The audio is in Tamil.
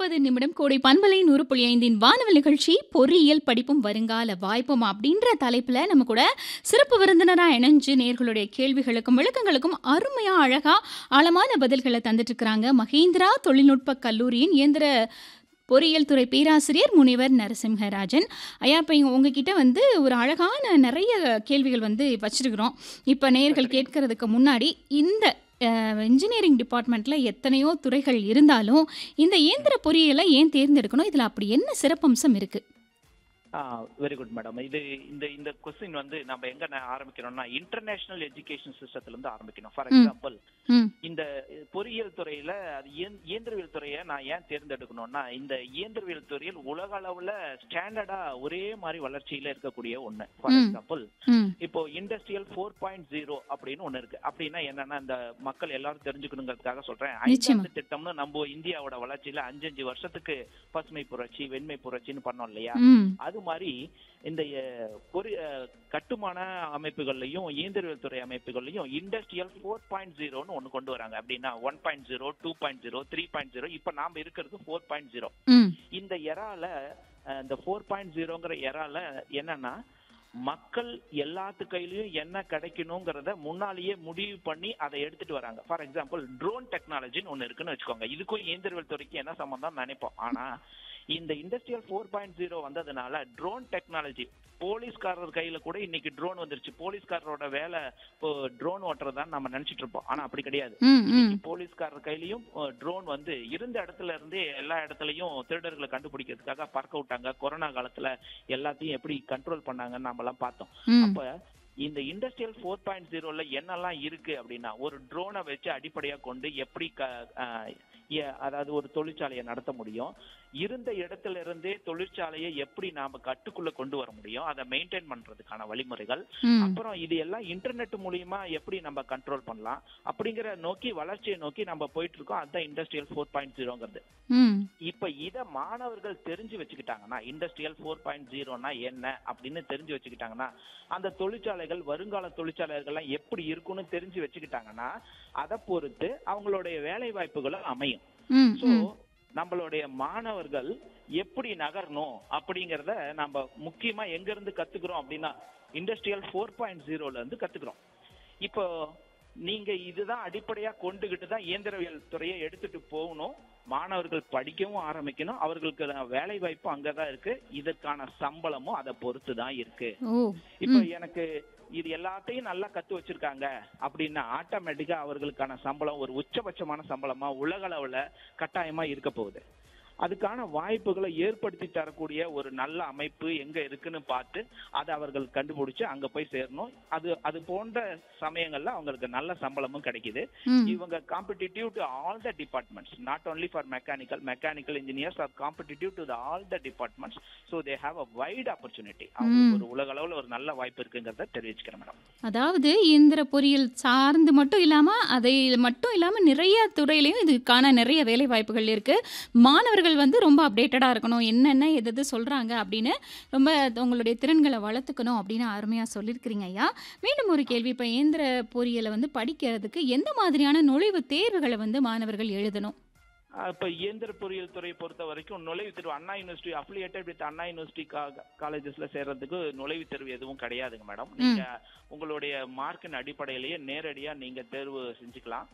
முப்பது நிமிடம் கோடை பண்பலை நூறு புள்ளி ஐந்தின் வானவல் நிகழ்ச்சி பொறியியல் படிப்பும் வருங்கால வாய்ப்பும் அப்படின்ற தலைப்புல நம்ம கூட சிறப்பு விருந்தினராக இணைஞ்சு நேர்களுடைய கேள்விகளுக்கும் விளக்கங்களுக்கும் அருமையா அழகா ஆழமான பதில்களை தந்துட்டு இருக்கிறாங்க மகேந்திரா தொழில்நுட்ப கல்லூரியின் இயந்திர பொறியியல் துறை பேராசிரியர் முனைவர் நரசிம்ஹராஜன் ஐயா இப்போ உங்ககிட்ட வந்து ஒரு அழகான நிறைய கேள்விகள் வந்து வச்சிருக்கிறோம் இப்போ நேயர்கள் கேட்கறதுக்கு முன்னாடி இந்த இன்ஜினியரிங் டிபார்ட்மெண்ட்டில் எத்தனையோ துறைகள் இருந்தாலும் இந்த இயந்திர பொறியியலை ஏன் தேர்ந்தெடுக்கணும் இதில் அப்படி என்ன சிறப்பம்சம் இருக்குது வெரி குட் மேடம் இது இந்த இந்த கொஸ்டின் வந்து நம்ம எங்க ந- ஆரம்பிக்கிறோம்னா இன்டர்நேஷனல் எஜுகேஷன் சிஸ்டத்துல இருந்து ஆரம்பிக்கணும் ஃபார் ம். எக்ஸாம்பிள் ம் இந்த பொறியியல் துறையில அது இயந்- இயந்திரவியல் துறையை நான் ஏன் தேர்ந்தெடுக்கணும்னா இந்த இயந்திரவியல் துறையில் உலக அளவுல ஸ்டாண்டர்டா ஒரே மாதிரி வளர்ச்சியில இருக்கக்கூடிய ஒண்ணு ஃபார் ம். எக்ஸாம்பிள் ம் இப்போ இண்டஸ்ட்ரியல் ஃபோர் பாயிண்ட் ஜீரோ அப்படின்னு ஒண்ணு இருக்கு அப்படின்னா என்னன்னா இந்த மக்கள் எல்லாரும் தெரிஞ்சுக்கணுங்கிறதுக்காக சொல்றேன் நிச்சயமா. ஐந்தாண்டு திட்டம்னு நம்ம இந்தியாவோட வளர்ச்சியில அஞ்சஞ்சு வருஷத்துக்கு பசுமை புரட்சி வெண்மை புரட்சின்னு பண்ணோம் இல்லையா ம் அது மாதிரி இந்த அஹ், பொறி அஹ், கட்டுமான அமைப்புகள்லையும் இயந்திரவியல் துறை அமைப்புகள்லையும் இண்டஸ்ட்ரியல் ஃபோர் பாயிண்ட் ஜீரோன்னு ஒன்று கொண்டு வராங்க அப்படின்னா one point zero two point zero three point zero இப்போ நாம் இருக்கிறது ஃபோர் பாயிண்ட் ஜீரோ ம் இந்த எரால அஹ், இந்த ஃபோர் பாயிண்ட் ஜீரோங்கிற எரால என்னன்னா மக்கள் எல்லாத்து கையிலயும் என்ன கிடைக்கணுங்கிறத முன்னாலேயே முடிவு பண்ணி அதை எடுத்துட்டு வராங்க ஃபார் எக்ஸாம்பிள் ட்ரோன் டெக்னாலஜின்னு ஒன்று இருக்குன்னு வச்சுக்கோங்க இதுக்கும் இயந்திரவியல் துறைக்கு என்ன சம்பந்தம் நினைப்போம் ஆனா இந்த இண்டஸ்ட்ரியல் ஃபோர் பாயிண்ட் ஜீரோ வந்ததுனால ட்ரோன் டெக்னாலஜி போலீஸ்காரர் கையில கூட இன்னைக்கு ட்ரோன் வந்துருச்சு போலீஸ்காரரோட வேலை இப்போ ட்ரோன் ஓட்டுறதான்னு நம்ம நினைச்சிட்டு இருப்போம் ஆனா அப்படி கிடையாது ம் ம் போலீஸ்காரர் கையிலயும் ட்ரோன் வந்து இருந்த இடத்துல இருந்தே எல்லா இடத்துலயும் திருடர்களை கண்டுபிடிக்கிறதுக்காக பறக்க விட்டாங்க கொரோனா காலத்துல எல்லாத்தையும் எப்படி கண்ட்ரோல் பண்ணாங்கன்னு நம்ம எல்லாம் பார்த்தோம் ம் அப்ப இந்த இண்டஸ்ட்ரியல் ஃபோர் பாயிண்ட் ஜீரோல என்னெல்லாம் இருக்கு அப்படின்னா ஒரு ட்ரோனை வச்சு அடிப்படையா கொண்டு எப்படி க- ஆஹ் எ- அதாவது ஒரு தொழிற்சாலையை நடத்த முடியும் இருந்த இடத்துல இருந்தே தொழிற்சாலையை எப்படி நாம கட்டுக்குள்ள கொண்டு வர முடியும் அதை மெயின்டைன் பண்றதுக்கான வழிமுறைகள் ம் அப்புறம் இது எல்லாம் இன்டர்நெட் மூலியமா எப்படி நம்ம கண்ட்ரோல் பண்ணலாம் அப்படிங்கிற நோக்கி வளர்ச்சியை நோக்கி நம்ம போயிட்டு இருக்கோம் அதுதான் இண்டஸ்ட்ரியல் ஃபோர் பாயிண்ட் ஜீரோங்கிறது ம் இப்ப இத மாணவர்கள் தெரிஞ்சு வச்சுக்கிட்டாங்கன்னா இண்டஸ்ட்ரியல் ஃபோர் பாயிண்ட் ஜீரோனா என்ன அப்படின்னு தெரிஞ்சு வச்சுக்கிட்டாங்கன்னா அந்த தொழிற்சாலைகள் வருங்கால தொழிற்சாலைகள்லாம் எப்படி இருக்கும்னு தெரிஞ்சு வச்சுக்கிட்டாங்கன்னா அதை பொறுத்து அவங்களுடைய வேலை வாய்ப்புகளும் அமையும் ம் சோ ம் நம்மளுடைய மாணவர்கள் எப்படி நகரணும் அப்படிங்கறத நம்ம முக்கியமா எங்க இருந்து கத்துக்கிறோம் அப்படின்னா இண்டஸ்ட்ரியல் ஃபோர் பாயிண்ட் ஜீரோல இருந்து கத்துக்கிறோம் இப்போ நீங்க இதுதான் அடிப்படையா கொண்டுகிட்டு தான் இயந்திரவியல் துறையை எடுத்துட்டு போகணும் மாணவர்கள் படிக்கவும் ஆரம்பிக்கணும் அவர்களுக்கு வேலை வாய்ப்பும் அங்கதான் இருக்கு இதற்கான சம்பளமும் அதை பொறுத்து தான் இருக்கு ஓ இப்ப ம் எனக்கு இது எல்லாத்தையும் நல்லா கத்து வச்சிருக்காங்க அப்படின்னா ஆட்டோமேட்டிக்கா அவர்களுக்கான சம்பளம் ஒரு உச்சபட்சமான சம்பளமா உலக அளவுல கட்டாயமா இருக்க போகுது அதுக்கான வாய்ப்புகளை ஏற்படுத்தி தரக்கூடிய ஒரு நல்ல அமைப்பு எங்க இருக்குன்னு பார்த்து அதை அவர்கள் கண்டுபிடிச்சு அங்க போய் சேரணும் அது அது போன்ற சமயங்கள்ல அவங்களுக்கு நல்ல சம்பளமும் கிடைக்குது ம் இவங்க competitive to all the departments not only for mechanical mechanical engineers are competitive to all the departments so they have a wide opportunity அவங்களுக்கு ஒரு உலக அளவுல ஒரு நல்ல வாய்ப்பு இருக்குங்கிறத தெரிவிச்சுக்கிறேன் மேடம் அதாவது இயந்திர பொறியியல் சார்ந்து மட்டும் இல்லாமல் அதை மட்டும் இல்லாமல் நிறைய துறையிலையும் இதுக்கான நிறைய வேலை வாய்ப்புகள் இருக்குது மாணவர்கள் வந்து ரொம்ப அப்டேட்டடாக இருக்கணும் என்னென்ன எது எது சொல்கிறாங்க அப்படின்னு ரொம்ப உங்களுடைய திறன்களை வளர்த்துக்கணும் அப்படின்னு அருமையாக சொல்லியிருக்கிறீங்க ஐயா மீண்டும் ஒரு கேள்வி இப்போ இயந்திர பொறியியலை வந்து படிக்கிறதுக்கு எந்த மாதிரியான நுழைவுத் தேர்வுகளை வந்து மாணவர்கள் எழுதணும் ஆஹ் இப்ப இயந்திர பொறியியல் துறை பொறுத்த வரைக்கும் நுழைவுத் தேர்வு Anna university affiliated with Anna university காலேஜஸ்ல சேர்றதுக்கு நுழைவுத் தேர்வு எதுவும் கிடையாதுங்க மேடம் நீங்க உங்களுடைய மார்க்கின் அடிப்படையிலேயே நேரடியா நீங்க தேர்வு செஞ்சுக்கலாம்